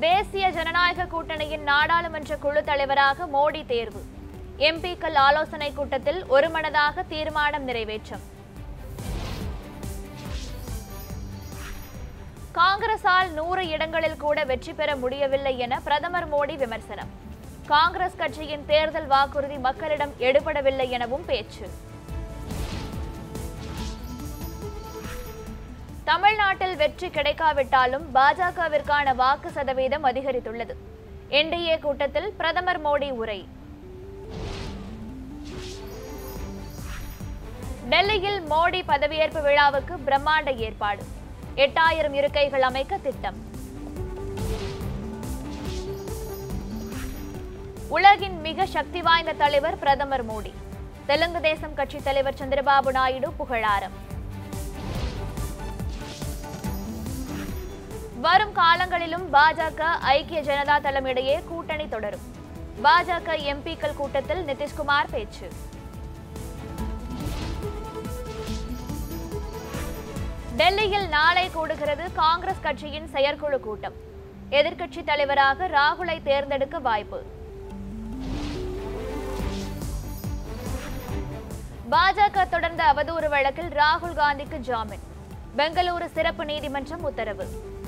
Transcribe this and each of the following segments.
தேசிய ஜனநாயக கூட்டணியின் நாடாளுமன்ற குழு தலைவராக மோடி தேர்வு எம்பிக்கள் ஆலோசனை கூட்டத்தில் ஒருமனதாக தீர்மானம் நிறைவேற்றம் காங்கிரசால் நூறு இடங்களில் கூட வெற்றி பெற முடியவில்லை என பிரதமர் மோடி விமர்சனம் காங்கிரஸ் கட்சியின் தேர்தல் வாக்குறுதி மக்களிடம் எடுபடவில்லை எனவும் பேச்சு தமிழ்நாட்டில் வெற்றி கிடைக்காவிட்டாலும் பாஜகவிற்கான வாக்கு சதவீதம் அதிகரித்துள்ளது என்டிஏ கூட்டத்தில் பிரதமர் மோடி உரை டெல்லியில் மோடி பதவியேற்பு விழாவுக்கு பிரம்மாண்ட ஏற்பாடு எட்டாயிரம் இருக்கைகள் அமைக்க திட்டம் உலகின் மிக சக்தி வாய்ந்த தலைவர் பிரதமர் மோடி தெலுங்கு தேசம் கட்சி தலைவர் சந்திரபாபு நாயுடு புகழாரம் வரும் காலங்களிலும் பாஜக ஐக்கிய ஜனதா தளம் இடையே கூட்டணி தொடரும் பாஜக எம்பிக்கள் கூட்டத்தில் நிதிஷ்குமார் பேச்சு டெல்லியில் நாளை கூடுகிறது காங்கிரஸ் கட்சியின் செயற்குழு கூட்டம் எதிர்க்கட்சி தலைவராக ராகுலை தேர்ந்தெடுக்க வாய்ப்பு பாஜக தொடர்ந்த அவதூறு வழக்கில் ராகுல் காந்திக்கு ஜாமீன் பெங்களூரு சிறப்பு நீதிமன்றம் உத்தரவு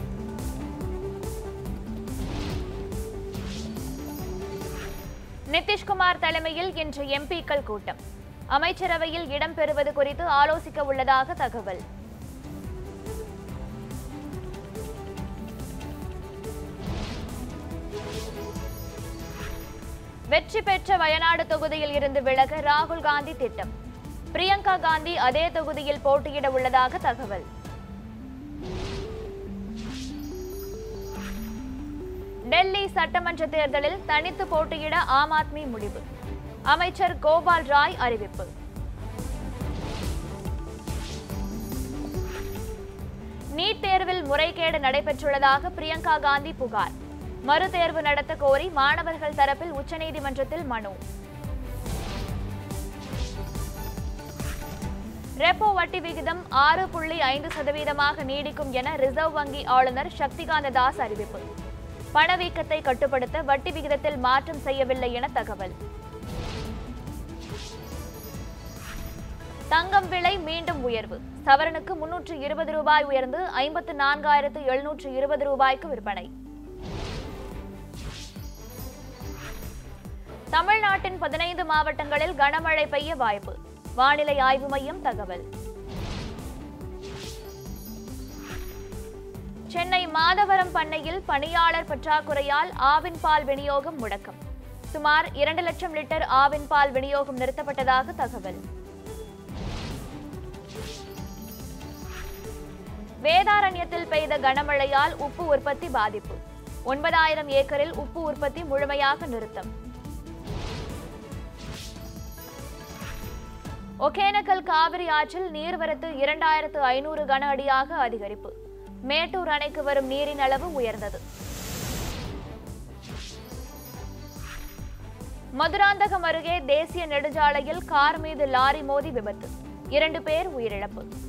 நிதிஷ்குமார் தலைமையில் இன்று எம்பிக்கள் கூட்டம் அமைச்சரவையில் இடம்பெறுவது குறித்து ஆலோசிக்க உள்ளதாக தகவல் வெற்றி பெற்ற வயநாடு தொகுதியில் இருந்து விலக ராகுல் காந்தி திட்டம் பிரியங்கா காந்தி அதே தொகுதியில் போட்டியிட உள்ளதாக தகவல் டெல்லி சட்டமன்ற தேர்தலில் தனித்து போட்டியிட ஆம் ஆத்மி முடிவு அமைச்சர் கோபால் ராய் அறிவிப்பு நீட் தேர்வில் முறைகேடு நடைபெற்றுள்ளதாக பிரியங்கா காந்தி புகார் மறுதேர்வு நடத்த கோரி மாணவர்கள் தரப்பில் உச்சநீதிமன்றத்தில் மனு ரெப்போ வட்டி விகிதம் ஆறு புள்ளி ஐந்து சதவீதமாக நீடிக்கும் என ரிசர்வ் வங்கி ஆளுநர் சக்திகாந்த தாஸ் அறிவிப்பு பணவீக்கத்தை கட்டுப்படுத்த வட்டி விகிதத்தில் மாற்றம் செய்யவில்லை என தகவல் தங்கம் விலை மீண்டும் உயர்வு சவரனுக்கு முன்னூற்று இருபது ரூபாய் உயர்ந்து ஐம்பத்து நான்காயிரத்து எழுநூற்று இருபது ரூபாய்க்கு விற்பனை தமிழ்நாட்டின் பதினைந்து மாவட்டங்களில் கனமழை பெய்ய வாய்ப்பு வானிலை ஆய்வு மையம் தகவல் சென்னை மாதவரம் பண்ணையில் பணியாளர் பற்றாக்குறையால் ஆவின் பால் விநியோகம் முடக்கம் சுமார் இரண்டு லட்சம் லிட்டர் ஆவின் பால் விநியோகம் நிறுத்தப்பட்டதாக தகவல் வேதாரண்யத்தில் பெய்த கனமழையால் உப்பு உற்பத்தி பாதிப்பு ஒன்பதாயிரம் ஏக்கரில் உப்பு உற்பத்தி முழுமையாக நிறுத்தம் ஒகேனக்கல் காவிரி ஆற்றில் நீர்வரத்து இரண்டாயிரத்து ஐநூறு கன அடியாக அதிகரிப்பு மேட்டூர் அணைக்கு வரும் நீரின் அளவு உயர்ந்தது மதுராந்தகம் அருகே தேசிய நெடுஞ்சாலையில் கார் மீது லாரி மோதி விபத்து இரண்டு பேர் உயிரிழப்பு